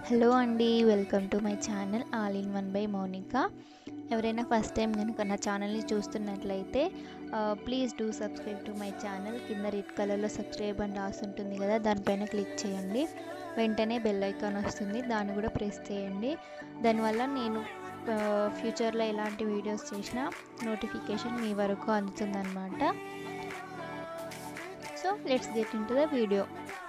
hello అండి welcome to my channel all in one by Mounika ఎవరైనా first time కనుక నా ఛానల్ని చూస్తున్నట్లయితే please do subscribe to my channel కింద రెడ్ కలర్లో సబ్స్క్రైబ్ అని రాసి ఉంటుంది కదా దానిపైన క్లిక్ చేయండి వెంటనే బెల్ ఐకాన్ వస్తుంది దాన్ని కూడా ప్రెస్ చేయండి దానివల్ల నేను ఫ్యూచర్లో ఎలాంటి వీడియోస్ చేసినా నోటిఫికేషన్ మీ వరకు అందుతుందన్నమాట so let's get in to the video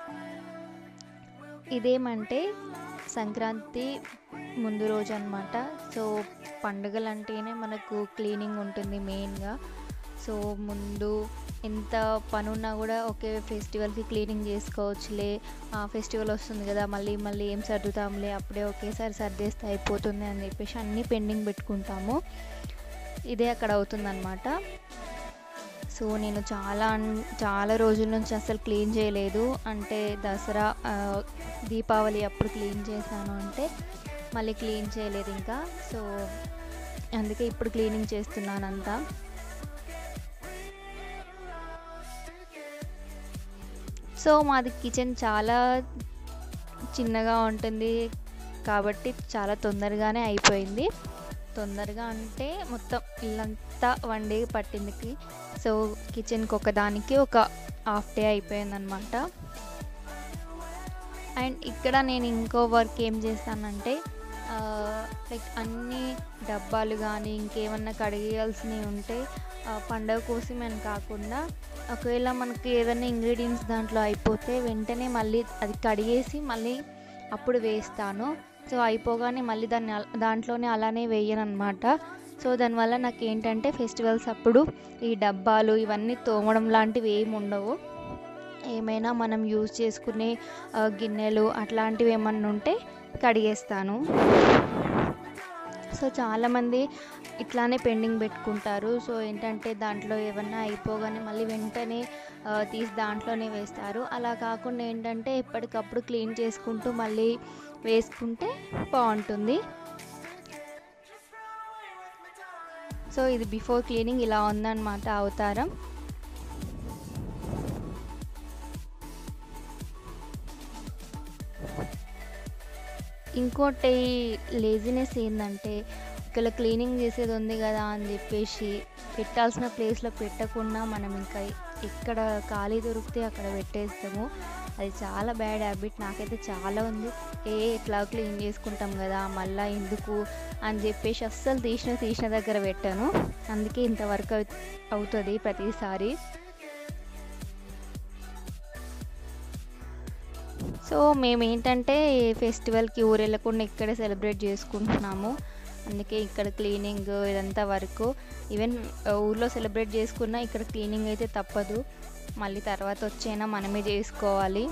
ఇదేమంటే సంక్రాంతి ముందు రోజు అనమాట సో పండుగలు అంటేనే మనకు క్లీనింగ్ ఉంటుంది మెయిన్గా సో ముందు ఎంత పని ఉన్నా కూడా ఒకే ఫెస్టివల్కి క్లీనింగ్ చేసుకోవచ్చులే ఆ ఫెస్టివల్ వస్తుంది కదా మళ్ళీ మళ్ళీ ఏం సర్దుతాంలే అప్పుడే ఒకేసారి సర్దేస్తే అయిపోతుంది అని చెప్పేసి అన్నీ పెండింగ్ పెట్టుకుంటాము ఇదే అక్కడ అవుతుందన్నమాట సో నేను చాలా చాలా రోజుల నుంచి అసలు క్లీన్ చేయలేదు అంటే దసరా దీపావళి అప్పుడు క్లీన్ చేశాను అంటే మళ్ళీ క్లీన్ చేయలేదు ఇంకా సో అందుకే ఇప్పుడు క్లీనింగ్ చేస్తున్నాను అంతా సో మాది కిచెన్ చాలా చిన్నగా ఉంటుంది కాబట్టి చాలా తొందరగానే అయిపోయింది తొందరగా అంటే మొత్తం ఇల్లంతా వన్ డే పట్టిందికి సో కిచెన్కి ఒకదానికి ఒక హాఫ్ డే అయిపోయిందనమాట అండ్ ఇక్కడ నేను ఇంకో వర్క్ ఏం చేస్తానంటే లైక్ అన్ని డబ్బాలు కానీ ఇంకేమన్నా కడిగేయాల్సినవి ఉంటే పండగ కోసం అని కాకుండా ఒకవేళ మనకి ఏదైనా ఇంగ్రీడియంట్స్ దాంట్లో అయిపోతే వెంటనే మళ్ళీ అది కడిగేసి మళ్ళీ అప్పుడు వేస్తాను సో అయిపోగానే మళ్ళీ దాన్ని దాంట్లోనే అలానే వేయను అనమాట సో దానివల్ల నాకు ఏంటంటే ఫెస్టివల్స్ అప్పుడు ఈ డబ్బాలు ఇవన్నీ తోమడం లాంటివి ఏమి ఉండవు ఏమైనా మనం యూజ్ చేసుకునే గిన్నెలు అట్లాంటివి ఏమన్నా ఉంటే కడిగేస్తాను సో చాలామంది ఇట్లానే పెండింగ్ పెట్టుకుంటారు సో ఏంటంటే దాంట్లో ఏమన్నా అయిపోగానే మళ్ళీ వెంటనే తీసి దాంట్లోనే వేస్తారు అలా కాకుండా ఏంటంటే ఎప్పటికప్పుడు క్లీన్ చేసుకుంటూ మళ్ళీ వేసుకుంటే బాగుంటుంది సో ఇది బిఫోర్ క్లీనింగ్ ఇలా ఉందన్నమాట అవతారం ఇంకోటి లేజినెస్ ఏంటంటే ఇక్కడ క్లీనింగ్ చేసేది ఉంది కదా అని చెప్పేసి పెట్టాల్సిన ప్లేస్లో పెట్టకుండా మనం ఇంకా ఎక్కడ ఖాళీ దొరికితే అక్కడ పెట్టేస్తాము అది చాలా బ్యాడ్ హ్యాబిట్ నాకైతే చాలా ఉంది ఏ ఎట్లా క్లీన్ చేసుకుంటాం కదా మళ్ళీ ఎందుకు అని చెప్పేసి అస్సలు తీసిన తీసిన దగ్గర పెట్టాను అందుకే ఇంతవరకు అవుతుంది ప్రతిసారి సో మేము ఏంటంటే ఫెస్టివల్కి ఊరు వెళ్ళకుండా ఇక్కడే సెలబ్రేట్ చేసుకుంటున్నాము అందుకే ఇక్కడ క్లీనింగ్ ఇదంతా వరకు ఈవెన్ ఊర్లో సెలబ్రేట్ చేసుకున్నా ఇక్కడ క్లీనింగ్ అయితే తప్పదు మళ్ళీ తర్వాత వచ్చైనా మనమే చేసుకోవాలి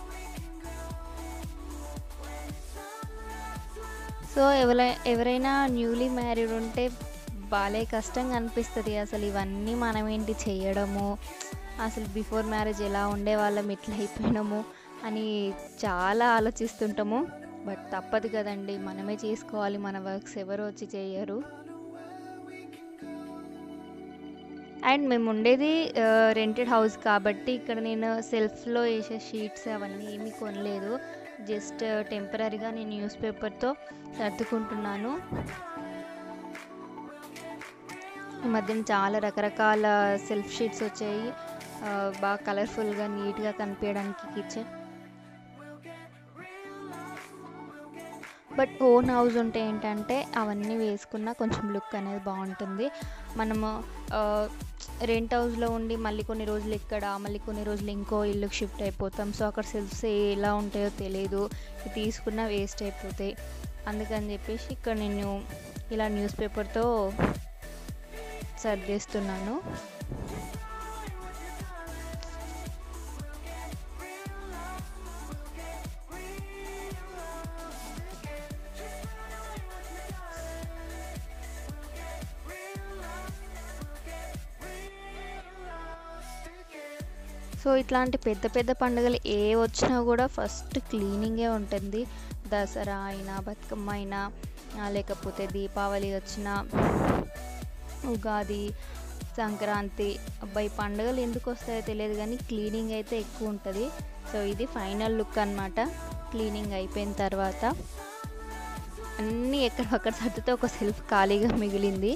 సో ఎవరై ఎవరైనా న్యూలీ మ్యారీడ్ ఉంటే బాలే కష్టంగా అనిపిస్తుంది అసలు ఇవన్నీ మనం ఏంటి చేయడము అసలు బిఫోర్ మ్యారేజ్ ఎలా ఉండే వాళ్ళం ఎట్లా అయిపోయినాము అని చాలా ఆలోచిస్తుంటాము బట్ తప్పదు కదండి మనమే చేసుకోవాలి మన వర్క్స్ ఎవరు వచ్చి చేయరు అండ్ మేము ఉండేది రెంటెడ్ హౌస్ కాబట్టి ఇక్కడ నేను సెల్ఫ్లో వేసే షీట్స్ అవన్నీ ఏమీ కొనలేదు జస్ట్ టెంపరీగా నేను న్యూస్ పేపర్తో సర్దుకుంటున్నాను ఈ మధ్యన చాలా రకరకాల సెల్ఫ్ షీట్స్ వచ్చాయి బాగా కలర్ఫుల్గా నీట్గా కనిపించడానికి కిచెన్ బట్ ఓన్ హౌస్ ఉంటే ఏంటంటే అవన్నీ వేసుకున్న కొంచెం లుక్ అనేది బాగుంటుంది మనము రెంట్ హౌస్లో ఉండి మళ్ళీ కొన్ని రోజులు ఇక్కడ మళ్ళీ కొన్ని రోజులు ఇంకో ఇల్లుకి షిఫ్ట్ అయిపోతాం సో అక్కడ సెల్ఫ్స్ ఎలా ఉంటాయో తెలియదు తీసుకున్న వేస్ట్ అయిపోతాయి అందుకని చెప్పేసి ఇక్కడ నేను ఇలా న్యూస్ పేపర్తో సర్దేస్తున్నాను సో ఇట్లాంటి పెద్ద పెద్ద పండుగలు ఏ వచ్చినా కూడా ఫస్ట్ క్లీనింగే ఉంటుంది దసరా అయినా బతుకమ్మ అయినా లేకపోతే దీపావళి వచ్చిన ఉగాది సంక్రాంతి అబ్బాయి పండుగలు ఎందుకు వస్తాయో తెలియదు కానీ క్లీనింగ్ అయితే ఎక్కువ ఉంటుంది సో ఇది ఫైనల్ లుక్ అనమాట క్లీనింగ్ అయిపోయిన తర్వాత అన్నీ ఎక్కడొక్కడ సర్దితే ఒక సెల్ఫ్ ఖాళీగా మిగిలింది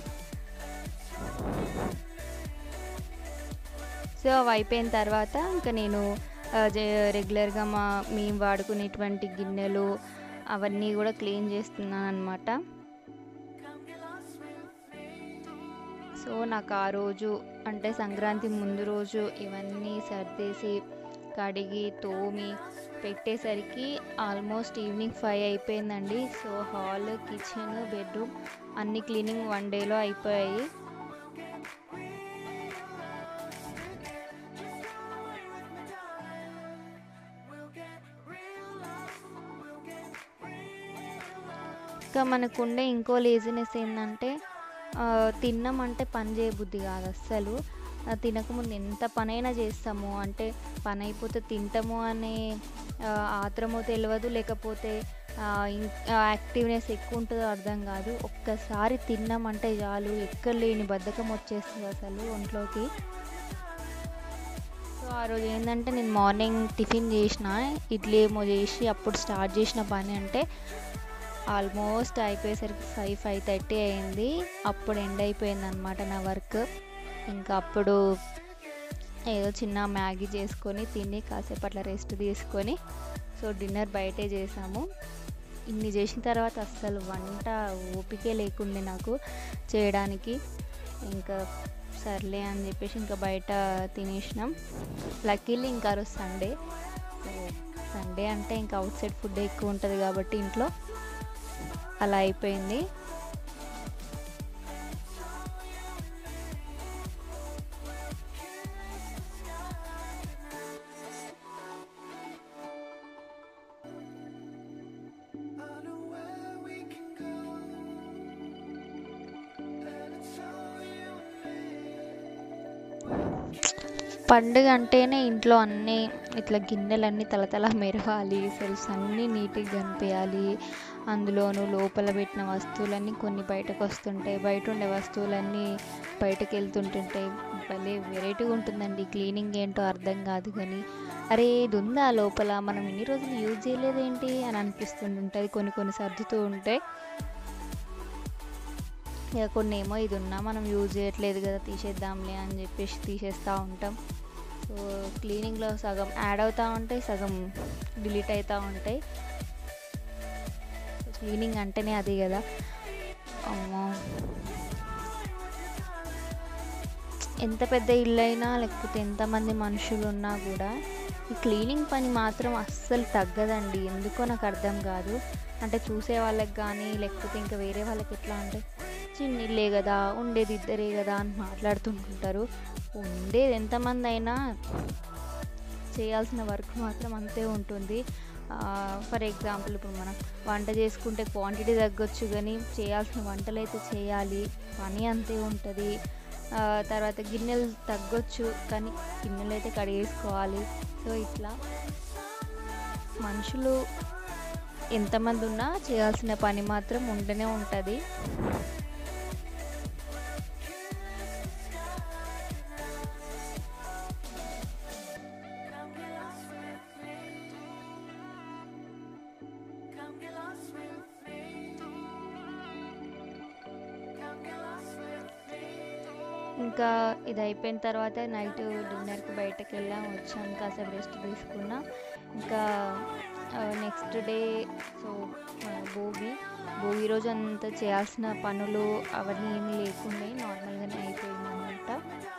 సో అవి అయిపోయిన తర్వాత ఇంకా నేను ఆ, జే- రెగ్యులర్గా మా మేము వాడుకునేటువంటి గిన్నెలు అవన్నీ కూడా క్లీన్ చేస్తున్నాను అనమాట సో నాకు ఆ రోజు అంటే సంక్రాంతి ముందు రోజు ఇవన్నీ సర్దేసి కడిగి తోమి పెట్టేసరికి ఆల్మోస్ట్ ఈవినింగ్ ఫైవ్ అయిపోయిందండి సో హాల్ కిచెన్ బెడ్రూమ్ అన్ని క్లీనింగ్ వన్ డేలో అయిపోయాయి ఇంకా మనకుండే ఇంకో లేజినెస్ ఏంటంటే ఆ, తిన్నామంటే పని చేయబుద్ధి కాదు అస్సలు ఆ, తినకముందు ఎంత పనైనా చేస్తాము అంటే పని అయిపోతే తింటాము అనే ఆ, ఆత్రమో తెలియదు లేకపోతే యాక్టివ్నెస్ ఎక్కువ ఉంటుందో అర్థం కాదు ఒక్కసారి తిన్నామంటే చాలు ఎక్కడ లేని బద్ధకం వచ్చేస్తుంది అసలు ఒంట్లోకి సో ఆ రోజు ఏంటంటే నేను మార్నింగ్ టిఫిన్ చేసిన ఇడ్లీ ఏమో చేసి అప్పుడు స్టార్ట్ చేసిన పని అంటే ఆల్మోస్ట్ అయిపోయేసరికి ఫైవ్ ఫైవ్ థర్టీ అయింది అప్పుడు ఎండ్ అయిపోయింది అనమాట నా వర్క్ ఇంకా అప్పుడు ఏదో చిన్న మ్యాగీ చేసుకొని తిని కాసేపు అట్లా రెస్ట్ తీసుకొని సో డిన్నర్ బయటే చేసాము ఇన్ని చేసిన తర్వాత అస్సలు వంట ఓపికే లేకుండే నాకు చేయడానికి ఇంకా సర్లే అని చెప్పేసి ఇంకా బయట తినేసినాం లక్కీలీ ఇంకా రోజు సండే సో సండే అంటే ఇంకా అవుట్ సైడ్ ఫుడ్ ఎక్కువ ఉంటుంది కాబట్టి ఇంట్లో అలా అయిపోయింది పండుగ అంటేనే ఇంట్లో అన్నీ ఇట్లా గిన్నెలన్నీ తలతల మెరవాలి సెల్ఫ్స్ అన్నీ నీట్గా కనిపించాలి అందులోనూ లోపల పెట్టిన వస్తువులన్నీ కొన్ని బయటకు వస్తుంటాయి బయట ఉండే వస్తువులన్నీ బయటకు వెళ్తుంటుంటాయి భలే వెరైటీగా ఉంటుందండి క్లీనింగ్ ఏంటో అర్థం కాదు కానీ అరే ఇది ఉందా లోపల మనం ఇన్ని రోజులు యూజ్ చేయలేదేంటి అని అనిపిస్తుంటుంది కొన్ని కొన్ని సర్దుతూ ఉంటాయి ఇక కొన్ని ఏమో ఇది ఉన్నా మనం యూజ్ చేయట్లేదు కదా తీసేద్దాంలే అని చెప్పేసి తీసేస్తూ ఉంటాం సో క్లీనింగ్లో సగం యాడ్ అవుతూ ఉంటాయి సగం డిలీట్ అవుతూ ఉంటాయి సో క్లీనింగ్ అంటేనే అది కదా అమ్మో ఎంత పెద్ద ఇల్లు అయినా లేకపోతే ఎంతమంది మనుషులు ఉన్నా కూడా ఈ క్లీనింగ్ పని మాత్రం అస్సలు తగ్గదండి ఎందుకో నాకు అర్థం కాదు అంటే చూసే వాళ్ళకి కానీ లేకపోతే ఇంకా వేరే వాళ్ళకి ఎట్లా అంటే చిన్న ఇల్లే కదా ఉండేది ఇద్దరే కదా అని మాట్లాడుతుంటుంటారు ఉండేది ఎంతమంది అయినా చేయాల్సిన వర్క్ మాత్రం అంతే ఉంటుంది ఫర్ ఎగ్జాంపుల్ ఇప్పుడు మనం వంట చేసుకుంటే క్వాంటిటీ తగ్గొచ్చు కానీ చేయాల్సిన వంటలు అయితే చేయాలి పని అంతే ఉంటుంది ఆ, తర్వాత గిన్నెలు తగ్గొచ్చు కానీ గిన్నెలు అయితే కడిగేసుకోవాలి సో ఇట్లా మనుషులు ఎంతమంది ఉన్నా చేయాల్సిన పని మాత్రం ఉంటూనే ఉంటుంది ఇంకా ఇది అయిపోయిన తర్వాత నైట్ డిన్నర్కి బయటకు వెళ్ళాం వచ్చాం కాసేపు రెస్ట్ తీసుకున్నాం ఇంకా next day so Bhogi Bhogi రోజు అంతా చేయాల్సిన పనులు అవన్నీ ఏమీ లేకుండా నార్మల్గానే అయిపోయింది అనమాట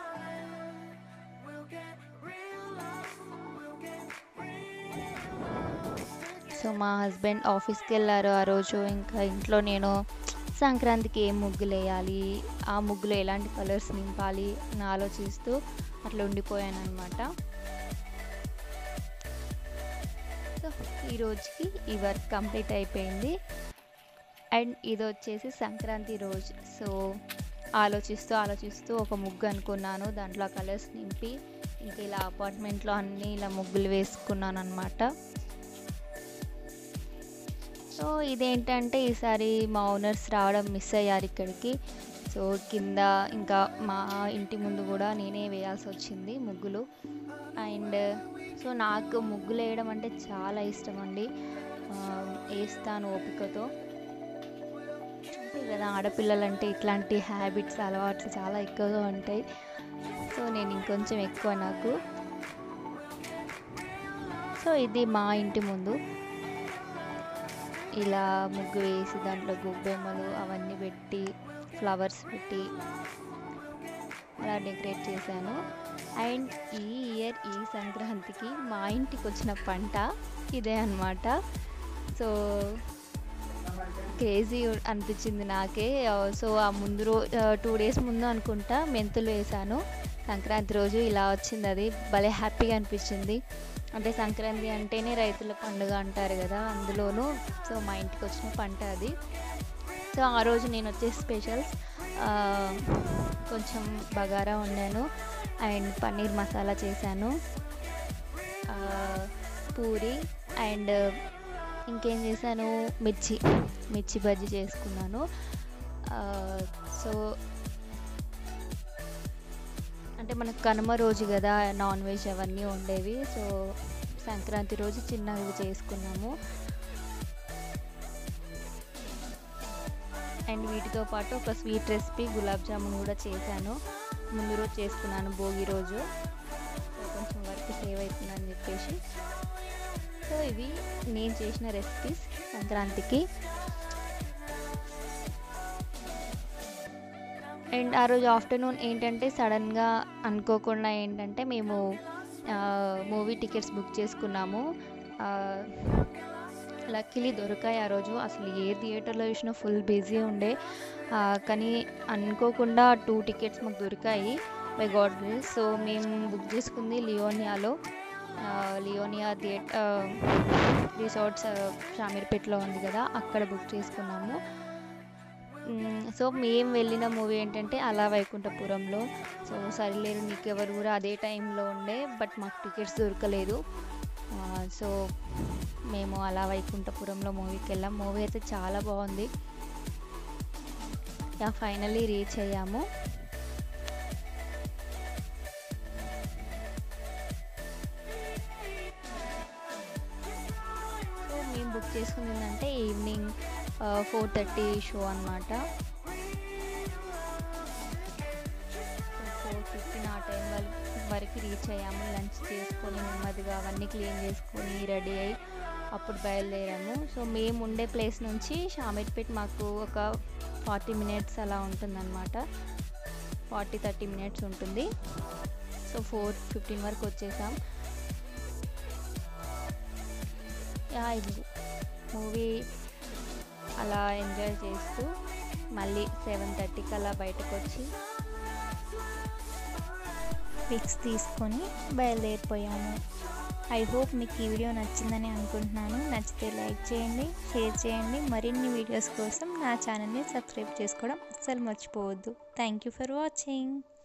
సో మా హస్బెండ్ ఆఫీస్కి వెళ్ళారు ఆ రోజు ఇంకా ఇంట్లో నేను సంక్రాంతికి ఏం ముగ్గులు వేయాలి ఆ ముగ్గులో ఎలాంటి కలర్స్ నింపాలి అని ఆలోచిస్తూ అట్లా ఉండిపోయాను అనమాట సో ఈ రోజుకి ఈ వర్క్ కంప్లీట్ అయిపోయింది అండ్ ఇది వచ్చేసి సంక్రాంతి రోజు సో ఆలోచిస్తూ ఆలోచిస్తూ ఒక ముగ్గు అనుకున్నాను దాంట్లో కలర్స్ నింపి ఇంకా ఇలా అపార్ట్మెంట్లో అన్నీ ఇలా ముగ్గులు వేసుకున్నాను అనమాట సో ఇదేంటంటే ఈసారి మా ఓనర్స్ రావడం మిస్ అయ్యారు ఇక్కడికి సో కింద ఇంకా మా ఇంటి ముందు కూడా నేనే వేయాల్సి వచ్చింది ముగ్గులు అండ్ సో నాకు ముగ్గులు వేయడం అంటే చాలా ఇష్టం అండి ఆ, వేస్తాను ఓపికతో అంతే కదా ఆడపిల్లలంటే ఇట్లాంటి హ్యాబిట్స్ అలవాట్లు చాలా ఎక్కువగా ఉంటాయి సో నేను ఇంకొంచెం ఎక్కువ నాకు సో ఇది మా ఇంటి ముందు ఇలా ముగ్గు వేసి దాంట్లో గొబ్బెమ్మలు అవన్నీ పెట్టి ఫ్లవర్స్ పెట్టి అలా డెకరేట్ చేశాను అండ్ ఈ ఇయర్ ఈ సంక్రాంతికి మా ఇంటికి వచ్చిన పంట ఇదే అన్నమాట సో క్రేజీ అనిపించింది నాకే సో ఆ ముందు రో టూ డేస్ ముందు అనుకుంటా మెంతులు వేసాను సంక్రాంతి రోజు ఇలా వచ్చింది అది భలే హ్యాపీగా అనిపించింది అంటే సంక్రాంతి అంటేనే రైతుల పండుగ అంటారు కదా అందులోనూ సో మా ఇంటికి వచ్చిన పంట అది సో ఆ రోజు నేను వచ్చే స్పెషల్స్ కొంచెం బగారా వండాను అండ్ పన్నీర్ మసాలా చేశాను ఆ, పూరి అండ్ ఇంకేం చేశాను మిర్చి మిర్చి బజ్జీ చేసుకున్నాను ఆ, సో అంటే మనకు కనుమ రోజు కదా నాన్ వెజ్ అవన్నీ ఉండేవి సో సంక్రాంతి రోజు చిన్నవి చేసుకున్నాము అండ్ వీటితో పాటు ఒక స్వీట్ రెసిపీ గులాబ్ జామున్ కూడా చేశాను ముందు రోజు చేసుకున్నాను భోగి రోజు సో కొంచెం వర్క్ సేవ్ అవుతుందని చెప్పేసి సో ఇవి నేను చేసిన రెసిపీస్ సంక్రాంతికి అండ్ ఆ రోజు ఆఫ్టర్నూన్ ఏంటంటే సడన్గా అనుకోకుండా ఏంటంటే మేము మూవీ టికెట్స్ బుక్ చేసుకున్నాము లక్కీలీ దొరికాయి ఆ రోజు అసలు ఏ థియేటర్లో చూసినా ఫుల్ బిజీ ఉండే ఆ, కానీ అనుకోకుండా టూ టికెట్స్ మాకు దొరికాయి బై గాడ్ గ్రేస్ సో మేము బుక్ చేసుకుంది లియోనియాలో ఆ, లియోనియా థియేటర్ రిసార్ట్స్ షామీర్పేటలో ఉంది కదా అక్కడ బుక్ చేసుకున్నాము మ్మ్, సో మేము వెళ్ళిన మూవీ ఏంటంటే అలా వైకుంఠపురంలో సో సరిలేరు నీకెవరు కూడా అదే టైంలో ఉండే బట్ మాకు టికెట్స్ దొరకలేదు ఆ, సో మేము అలా వైకుంఠపురంలో మూవీకి వెళ్ళాం మూవీ అయితే చాలా బాగుంది యా ఫైనల్లీ రీచ్ అయ్యాము సో మేము బుక్ చేసుకుంది ఏంటంటే ఈవినింగ్ ఫోర్ థర్టీ షో అనమాట ఫోర్ ఫిఫ్టీన్ ఆ టైం వరకు రీచ్ అయ్యాము లంచ్ చేసుకొని నెమ్మదిగా అవన్నీ క్లీన్ చేసుకొని రెడీ అయ్యి అప్పుడు బయలుదేరాము సో మేము ఉండే ప్లేస్ నుంచి షామీర్పేట్ మాకు ఒక ఫార్టీ మినిట్స్ అలా ఉంటుందన్నమాట ఫార్టీ థర్టీ మినిట్స్ ఉంటుంది సో ఫోర్ ఫిఫ్టీన్ వరకు వచ్చేసాం యా ఇది మూవీ అలా ఎంజాయ్ చేస్తూ మళ్ళీ సెవెన్ థర్టీకి అలా బయటకు వచ్చి పిక్స్ తీసుకొని బయలుదేరిపోయాము ఐ హోప్ మీకు ఈ వీడియో నచ్చిందని అనుకుంటున్నాను నచ్చితే లైక్ చేయండి షేర్ చేయండి మరిన్ని వీడియోస్ కోసం నా ఛానల్ని సబ్స్క్రైబ్ చేసుకోవడం అస్సలు మర్చిపోవద్దు థ్యాంక్ యూ ఫర్ వాచింగ్